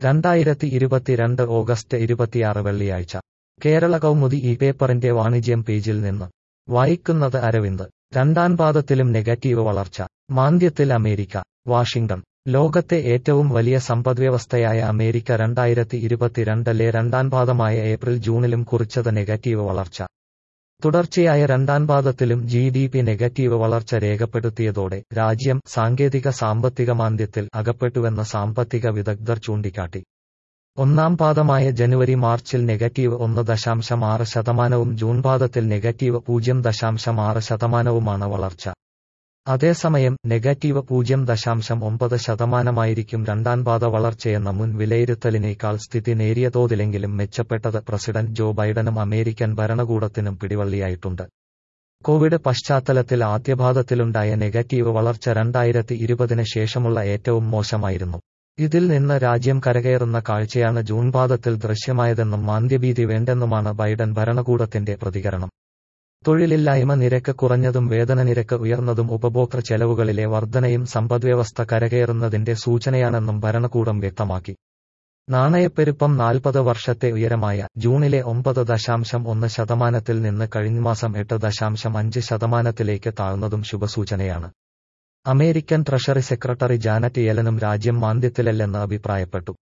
രണ്ടായിരത്തി ഇരുപത്തിരണ്ട് ഓഗസ്റ്റ് ഇരുപത്തിയാറ് വെള്ളിയാഴ്ച കേരള കൗമുദി ഈ പേപ്പറിന്റെ വാണിജ്യം പേജിൽ നിന്ന് വായിക്കുന്നത് അരവിന്ദ് രണ്ടാം പാദത്തിലും നെഗറ്റീവ് വളർച്ച മാന്ദ്യത്തിൽ അമേരിക്ക വാഷിംഗ്ടൺ ലോകത്തെ ഏറ്റവും വലിയ സമ്പദ്വ്യവസ്ഥയായ അമേരിക്ക രണ്ടായിരത്തി ഇരുപത്തിരണ്ടിലെ രണ്ടാം പാദമായ ഏപ്രിൽ ജൂണിലും കുറിച്ചത് നെഗറ്റീവ് വളർച്ച തുടർച്ചയായ രണ്ടാം പാദത്തിലും ജി ഡി പി നെഗറ്റീവ് വളർച്ച രേഖപ്പെടുത്തിയതോടെ രാജ്യം സാങ്കേതിക സാമ്പത്തിക മാന്ദ്യത്തിൽ അകപ്പെട്ടുവെന്ന് സാമ്പത്തിക വിദഗ്ധർ ചൂണ്ടിക്കാട്ടി ഒന്നാം പാദമായ ജനുവരി മാർച്ചിൽ നെഗറ്റീവ് ഒന്ന് ദശാംശം ആറ് ശതമാനവും ജൂൺ പാദത്തിൽ നെഗറ്റീവ് പൂജ്യം ദശാംശം ആറ് ശതമാനവുമാണ് വളർച്ച അതേസമയം നെഗറ്റീവ് പൂജ്യം ദശാംശം ഒമ്പത് ശതമാനമായിരിക്കും രണ്ടാം പാദ വളർച്ചയെന്ന മുൻ വിലയിരുത്തലിനേക്കാൾ സ്ഥിതി നേരിയ തോതിലെങ്കിലും മെച്ചപ്പെട്ടത് പ്രസിഡന്റ് ജോ ബൈഡനും അമേരിക്കൻ ഭരണകൂടത്തിനും പിടിവള്ളിയായിട്ടുണ്ട് കോവിഡ് പശ്ചാത്തലത്തിൽ ആദ്യപാദത്തിലുണ്ടായ നെഗറ്റീവ് വളർച്ച രണ്ടായിരത്തി ഇരുപതിന് ശേഷമുള്ള ഏറ്റവും മോശമായിരുന്നു ഇതിൽ നിന്ന് രാജ്യം കരകയറുന്ന കാഴ്ചയാണ് ജൂൺ പാദത്തിൽ ദൃശ്യമായതെന്നും മാന്ദ്യഭീതി വേണ്ടെന്നുമാണ് ബൈഡൻ ഭരണകൂടത്തിന്റെ പ്രതികരണം തൊഴിലില്ലായ്മ നിരക്ക് കുറഞ്ഞതും വേതന നിരക്ക് ഉയർന്നതും ഉപഭോക്തൃ ചെലവുകളിലെ വർധനയും സമ്പദ്വ്യവസ്ഥ കരകയറുന്നതിന്റെ സൂചനയാണെന്നും ഭരണകൂടം വ്യക്തമാക്കി നാണയപ്പെരുപ്പം നാൽപ്പത് വർഷത്തെ ഉയരമായ ജൂണിലെ ഒമ്പത് ദശാംശം ഒന്ന് ശതമാനത്തിൽ നിന്ന് കഴിഞ്ഞമാസം എട്ട് ദശാംശം അഞ്ച് ശതമാനത്തിലേക്ക് താഴ്ന്നതും ശുഭസൂചനയാണ് അമേരിക്കൻ ട്രഷറി സെക്രട്ടറി ജാനറ്റ് യെലനും രാജ്യം മാന്ദ്യത്തിലല്ലെന്ന് അഭിപ്രായപ്പെട്ടു